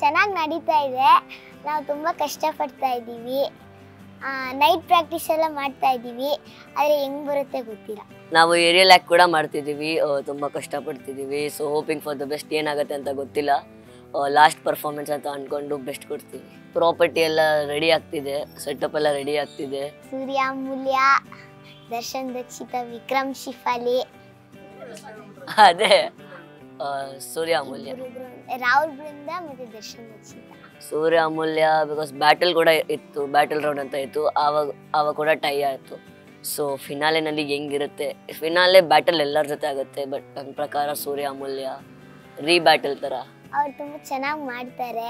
ಚೆನ್ನಾಗಿ ನಡೀತಾ ಇದೆ ನಾವು ತುಂಬ ಕಷ್ಟಪಡ್ತಾ ಇದ್ದೀವಿ ನೈಟ್ ಪ್ರಾಕ್ಟೀಸ್ ಎಲ್ಲ ಮಾಡ್ತಾ ಇದ್ದೀವಿ ಆದರೆ ಹೆಂಗೆ ಬರುತ್ತೆ ಗೊತ್ತಿಲ್ಲ ನಾವು ಏರಿಯಲ್ ಆ್ಯಕ್ಟ್ ಕೂಡ ಮಾಡ್ತಿದ್ದೀವಿ ಆ, ತುಂಬ ಕಷ್ಟಪಡ್ತಿದ್ದೀವಿ so hoping for the best ಏನಾಗುತ್ತೆ ಅಂತ ಗೊತ್ತಿಲ್ಲ ಲಾಸ್ಟ್ ಪರ್ಫಾರ್ಮೆನ್ಸ್ ಅಂತ ಅಂದ್ಕೊಂಡು ಬೆಸ್ಟ್ ಕೊಡ್ತೀವಿ ಪ್ರಾಪರ್ಟಿ ಎಲ್ಲ ರೆಡಿ ಆಗ್ತಿದೆ ಸೆಟಪ್ ಎಲ್ಲ ರೆಡಿ ಆಗ್ತಿದೆ ಸೂರ್ಯ ಅಮೂಲ್ಯ ದರ್ಶನ್ ದಕ್ಷಿತ ವಿಕ್ರಮ್ ಶಿಫಾಲಿ ಅದೇ ಆ, ಸೂರ್ಯ ಅಮೂಲ್ಯ ಇಬ್ರು ಬೃಂದ- ರಾಹುಲ್ ಬೃಂದ ಮತ್ತು ದರ್ಶನ್ ದಕ್ಷಿತ ಸೂರ್ಯ ಅಮೂಲ್ಯ ಬಿಕಾಸ್ ಬ್ಯಾಟಲ್ ಕೂಡ ಇತ್ತು ಬ್ಯಾಟಲ್ ರೌಂಡ್ ಅಂತ ಇತ್ತು ಆವಾಗ ಆವಾಗ ಕೂಡ ಟೈ ಆಯಿತು ಸೊ ಫಿನಾಲೆನಲ್ಲಿ ಹೆಂಗಿರುತ್ತೆ ಫಿನಾಲೆ ಬ್ಯಾಟಲ್ ಎಲ್ಲರ ಜೊತೆ ಆಗುತ್ತೆ ಬಟ್ ನನ್ನ ಪ್ರಕಾರ ಸೂರ್ಯ ಅಮೂಲ್ಯ ರೀ ಬ್ಯಾಟಲ್ ಥರ ಅವ್ರು ತುಂಬ ಚೆನ್ನಾಗಿ ಮಾಡ್ತಾರೆ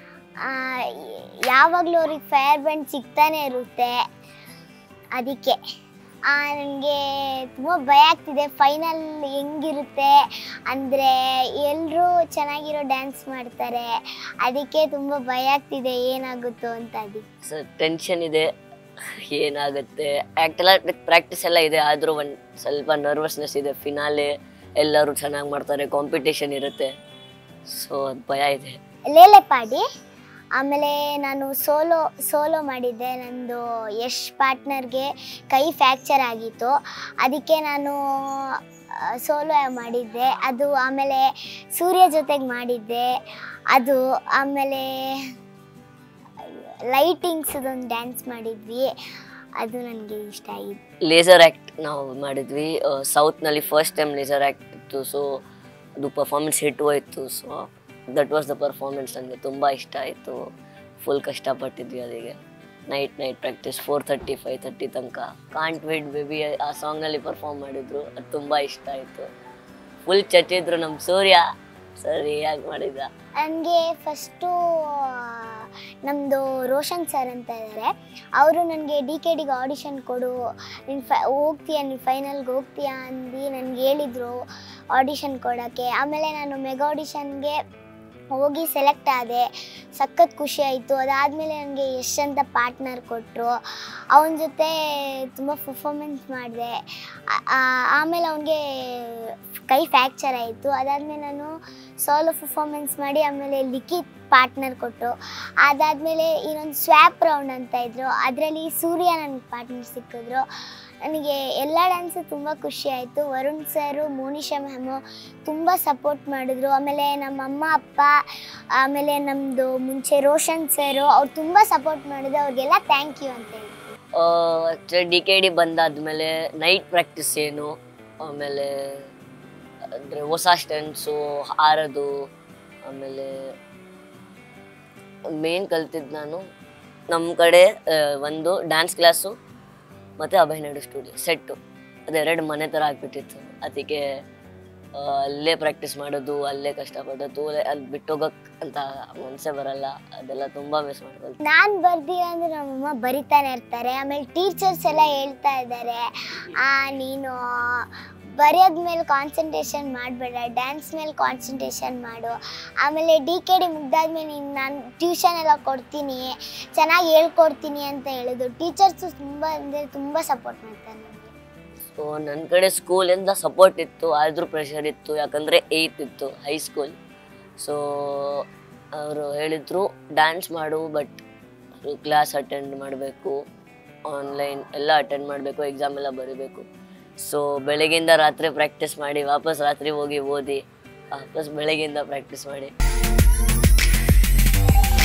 ಯಾವಾಗಲೂ ಅವ್ರಿಗೆ ಫೈರ್ ಬ್ಯಾಂಡ್ ಸಿಗ್ತಾನೆ ಇರುತ್ತೆ ಅದಕ್ಕೆ ನನಗೆ ತುಂಬ ಭಯ ಆಗ್ತಿದೆ ಫೈನಲ್ ಹೆಂಗಿರುತ್ತೆ ಅಂದರೆ ಎಲ್ಲರೂ ಚೆನ್ನಾಗಿರೋ ಡ್ಯಾನ್ಸ್ ಮಾಡ್ತಾರೆ ಅದಕ್ಕೆ ತುಂಬ ಭಯ ಆಗ್ತಿದೆ ಏನಾಗುತ್ತೋ ಅಂತ ಅದಕ್ಕೆ ಸೊ ಟೆನ್ಷನ್ ಇದೆ ಏನಾಗುತ್ತೆ ಆ್ಯಕ್ಟ್ ಎಲ್ಲ ಪ್ರಾಕ್ಟೀಸ್ ಎಲ್ಲ ಇದೆ ಆದರೂ ಒಂದು ಸ್ವಲ್ಪ ನರ್ವಸ್ನೆಸ್ ಇದೆ ಫಿನಾಲೆ ಎಲ್ಲರೂ ಚೆನ್ನಾಗಿ ಮಾಡ್ತಾರೆ ಕಾಂಪಿಟೇಷನ್ ಇರುತ್ತೆ ಸೊ ಅದು ಭಯ ಇದೆ ಲೇಲೆ ಪಾಡಿ ಆಮೇಲೆ ನಾನು ಸೋಲೋ ಸೋಲೋ ಮಾಡಿದ್ದೆ ನಂದು ಯಶ್ ಪಾರ್ಟ್ನರ್ಗೆ ಕೈ ಫ್ರ್ಯಾಕ್ಚರ್ ಆಗಿತ್ತು ಅದಕ್ಕೆ ನಾನು ಸೋಲೋ ಮಾಡಿದ್ದೆ ಅದು ಆಮೇಲೆ ಸೂರ್ಯ ಜೊತೆಗೆ ಮಾಡಿದ್ದೆ ಅದು ಆಮೇಲೆ ಲೈಟಿಂಗ್ಸ್ದೊಂದು ಡ್ಯಾನ್ಸ್ ಮಾಡಿದ್ವಿ ಅದು ನನಗೆ ಇಷ್ಟ ಆಯಿತು ಲೇಸರ್ ಆ್ಯಕ್ಟ್ ನಾವು ಮಾಡಿದ್ವಿ ಸೌತ್ನಲ್ಲಿ ಫಸ್ಟ್ ಟೈಮ್ ಲೇಸರ್ ಆ್ಯಕ್ಟ್ ಇತ್ತು ಸೊ ಅದು ಪರ್ಫಾರ್ಮೆನ್ಸ್ ಹಿಟ್ ಹೋಯಿತು so that was the performance ನನಗೆ ತುಂಬ ಇಷ್ಟ ಆಯಿತು ಫುಲ್ ಕಷ್ಟಪಟ್ಟಿದ್ವಿ ಅದಕ್ಕೆ night night practice four thirty five thirty ತನಕ ಕಾಂಟ್ ವೇಟ್ ಬೇಬಿ ಆ ಸಾಂಗ್ನಲ್ಲಿ ಪರ್ಫಾರ್ಮ್ ಮಾಡಿದ್ರು ಅದು ತುಂಬ ಇಷ್ಟ ಆಯಿತು ಫುಲ್ ಚಚ್ಚಿದ್ರು ನಮ್ಮ ಸೂರ್ಯ ಸರಿಯಾಗಿ ಮಾಡಿದ ನನಗೆ ಫಸ್ಟು ನಮ್ಮದು ರೋಷನ್ ಸರ್ ಅಂತ ಇದ್ದಾರೆ ಅವರು ನನಗೆ ಡಿ ಕೆ ಡಿಗೆ ಆಡಿಷನ್ ಕೊಡು ನೀನು ಫೈ ಹೋಗ್ತೀಯಾ ನೀನು ಫೈನಲ್ಗೆ ಹೋಗ್ತೀಯಾ ಅಂದು ನನಗೆ ಹೇಳಿದರು ಆಡಿಷನ್ ಕೊಡೋಕ್ಕೆ ಆಮೇಲೆ ನಾನು ಮೆಗಾ ಆಡಿಷನ್ಗೆ ಹೋಗಿ ಸೆಲೆಕ್ಟ್ ಆದೆ ಸಖತ್ ಖುಷಿ ಆಯಿತು ಅದಾದಮೇಲೆ ನನಗೆ ಯಶ್ ಅಂತ ಪಾರ್ಟ್ನರ್ ಕೊಟ್ಟರು ಅವನ ಜೊತೆ ತುಂಬ ಪರ್ಫಾಮೆನ್ಸ್ ಮಾಡಿದೆ ಆಮೇಲೆ ಅವನಿಗೆ ಕೈ ಫ್ರ್ಯಾಕ್ಚರ್ ಆಯಿತು ಅದಾದಮೇಲೆ ನಾನು ಸೋಲೋ ಪರ್ಫಾಮೆನ್ಸ್ ಮಾಡಿ ಆಮೇಲೆ ಲಿಖಿತ್ ಪಾರ್ಟ್ನರ್ ಕೊಟ್ಟರು ಅದಾದಮೇಲೆ ಇನ್ನೊಂದು ಸ್ವ್ಯಾಪ್ ರೌಂಡ್ ಅಂತ ಇದ್ರು ಅದರಲ್ಲಿ ಸೂರ್ಯ ನನಗೆ ಪಾರ್ಟ್ನರ್ ಸಿಕ್ಕಿದ್ರು ನನಗೆ ಎಲ್ಲ ಡ್ಯಾನ್ಸು ತುಂಬ ಖುಷಿ ಆಯಿತು ವರುಣ್ ಸರು ಮೋನಿಶಾ ಮ್ಯಾಮು ತುಂಬ ಸಪೋರ್ಟ್ ಮಾಡಿದ್ರು ಆಮೇಲೆ ನಮ್ಮ ಅಮ್ಮ ಅಪ್ಪ ಆಮೇಲೆ ನಮ್ಮದು ಮುಂಚೆ ರೋಷನ್ ಸರು ಅವ್ರು ತುಂಬ ಸಪೋರ್ಟ್ ಮಾಡಿದ್ರು ಅವ್ರಿಗೆಲ್ಲ ಥ್ಯಾಂಕ್ ಯು ಅಂತ ಹೇಳ್ತೀನಿ ಡಿ ಕೆ ಡಿ ಬಂದಾದ್ಮೇಲೆ ನೈಟ್ ಪ್ರಾಕ್ಟೀಸ್ ಏನು ಆಮೇಲೆ ಅಂದರೆ ಹೊಸ ಸ್ಟೆನ್ಸು ಹಾರೋದು ಆಮೇಲೆ ಮೇನ್ ಕಲ್ತಿದ್ದು ನಾನು ನಮ್ಮ ಕಡೆ ಆ, ಒಂದು ಡ್ಯಾನ್ಸ್ ಕ್ಲಾಸು ಮತ್ತು ಅಭಯ ನಾಯ್ಡು ಸ್ಟುಡಿಯೋ ಸೆಟ್ಟು ಅದೆರಡು ಮನೆ ಥರ ಆಗ್ಬಿಟ್ಟಿತ್ತು ಅದಕ್ಕೆ ಆ, ಅಲ್ಲೇ ಪ್ರಾಕ್ಟೀಸ್ ಮಾಡೋದು ಅಲ್ಲೇ ಕಷ್ಟಪಡೋದು ಅಲ್ಲಿ ಬಿಟ್ಟೋಗಕ್ಕೆ ಅಂತ ಮನಸ್ಸೇ ಬರಲ್ಲ ಅದೆಲ್ಲ ತುಂಬ ಮಿಸ್ ಮಾಡ್ಕೊಳ್ತೀನಿ ನಾನು ಬರ್ದಿಲ್ಲ ಅಂದ್ರೆ ನಮ್ಮಮ್ಮ ಬರಿತಾನೆ ಇರ್ತಾರೆ ಆಮೇಲೆ ಟೀಚರ್ಸ್ ಎಲ್ಲ ಹೇಳ್ತಾ ಇದ್ದಾರೆ ಆ ನೀನು ಬರೆಯೋದ್ ಮೇಲೆ ಕಾನ್ಸಂಟ್ರೇಷನ್ ಮಾಡಬೇಡ ಡ್ಯಾನ್ಸ್ ಮೇಲೆ ಕಾನ್ಸಂಟ್ರೇಷನ್ ಮಾಡು ಆಮೇಲೆ ಡಿ ಕೆ ಡಿ ಮುಗ್ದಾದ್ಮೇಲೆ ನೀನು ನಾನು ಟ್ಯೂಷನ್ ಎಲ್ಲ ಕೊಡ್ತೀನಿ ಚೆನ್ನಾಗಿ ಹೇಳ್ಕೊಡ್ತೀನಿ ಅಂತ ಹೇಳಿದ್ರು ಟೀಚರ್ಸು ತುಂಬ ಅಂದರೆ ತುಂಬ ಸಪೋರ್ಟ್ ಮಾಡ್ತಾರೆ ನನಗೆ ಸೊ ನನ್ನ ಕಡೆ ಸ್ಕೂಲಿಂದ ಸಪೋರ್ಟ್ ಇತ್ತು ಆದರೂ ಪ್ರೆಷರ್ ಇತ್ತು ಯಾಕಂದರೆ ಏಯ್ತ್ ಇತ್ತು ಹೈಸ್ಕೂಲ್ ಸೊ ಅವರು ಹೇಳಿದರು ಡ್ಯಾನ್ಸ್ ಮಾಡು ಬಟ್ ಕ್ಲಾಸ್ ಅಟೆಂಡ್ ಮಾಡಬೇಕು ಆನ್ಲೈನ್ ಎಲ್ಲ ಅಟೆಂಡ್ ಮಾಡಬೇಕು ಎಕ್ಸಾಮ್ ಎಲ್ಲ ಬರೀಬೇಕು ಸೊ ಬೆಳಗ್ಗೆಯಿಂದ ರಾತ್ರಿ ಪ್ರಾಕ್ಟೀಸ್ ಮಾಡಿ ವಾಪಸ್ ರಾತ್ರಿ ಹೋಗಿ ಓದಿ ವಾಪಸ್ ಬೆಳಗ್ಗೆಯಿಂದ ಪ್ರಾಕ್ಟೀಸ್ ಮಾಡಿ